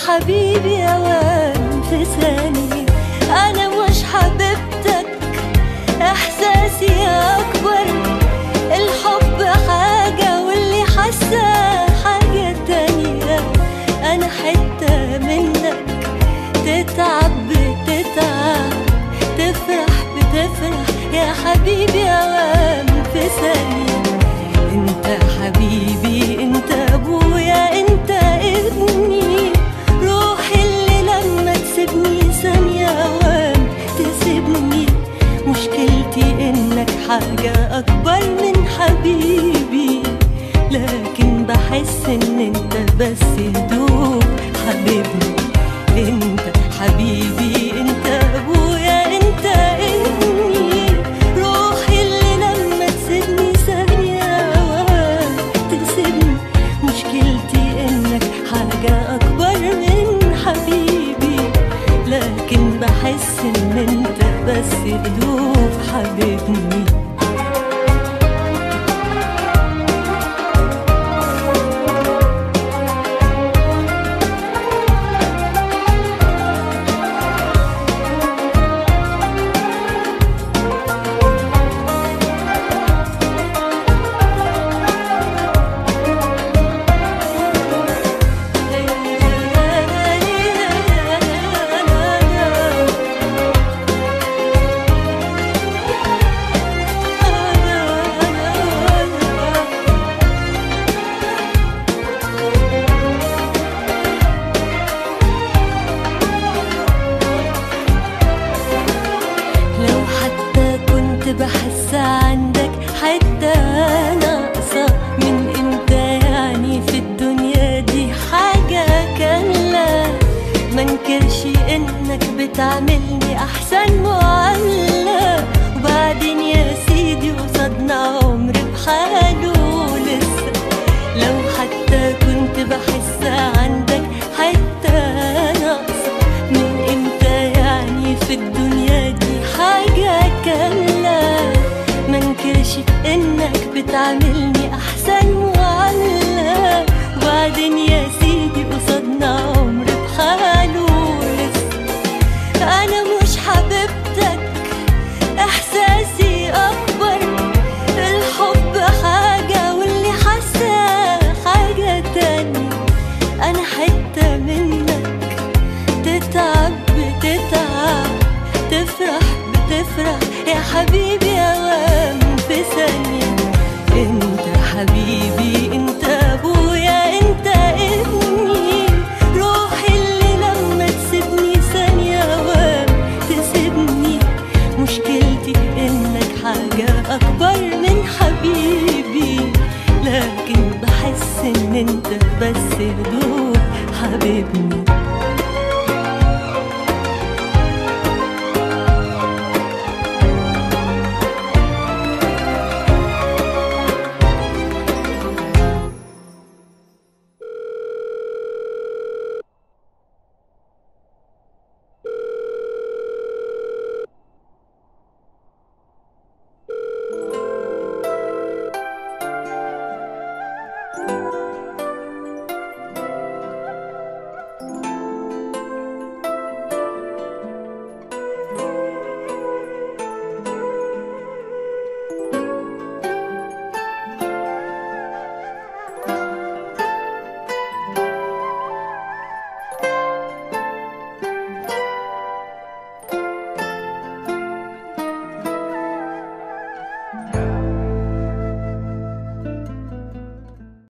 حبيبي اوام في ثانية انا مش حبيبتك احساسي اكبر الحب حاجة واللي حاسة حاجة تانية انا حتة منك تتعب بتتعب تفرح بتفرح يا حبيبي اوام في ثانية انت حبيبي انت ابويا انت ابني روحي اللي لما تسيبني ثانية اوام تسيبني مشكلتي انك حاجة اكبر من حبيبي لكن بحس ان انت بس هدوء حبيبني انت حبيبي انت ابويا انت ابني روحي اللي لما تسيبني ثانية تسيبني مشكلتي انك حاجة اكبر من حبيبي لكن بحس ان انت بس هدوء حبيبني لو حتى كنت بحس عندك حتى ناقصة من امتى يعني في الدنيا دي حاجة كاملة منكرش انك بتعملني احسن معاملة وبعدين يا سيدي قصادنا عمر بحاله لسه لو حتى كنت بحس عندك حتى ناقصة من امتى يعني في الدنيا دي حاجة كاملة منكرش انك بتعاملني احسن معاملة وبعدين يا سيدي قصادنا عمر بحاله لسه انا مش حبيبتك احساسي اكبر الحب حاجة واللي حاسة حاجة تانية انا حتة منك تتعب بتتعب تفرح بتفرح يا حبيبي اوام في ثانية انت حبيبي انت ابويا انت ابني روحي اللي لما تسيبني ثانية اوام تسيبني مشكلتي انك حاجة اكبر من حبيبي لكن بحس ان انت بس هدوء حبيبني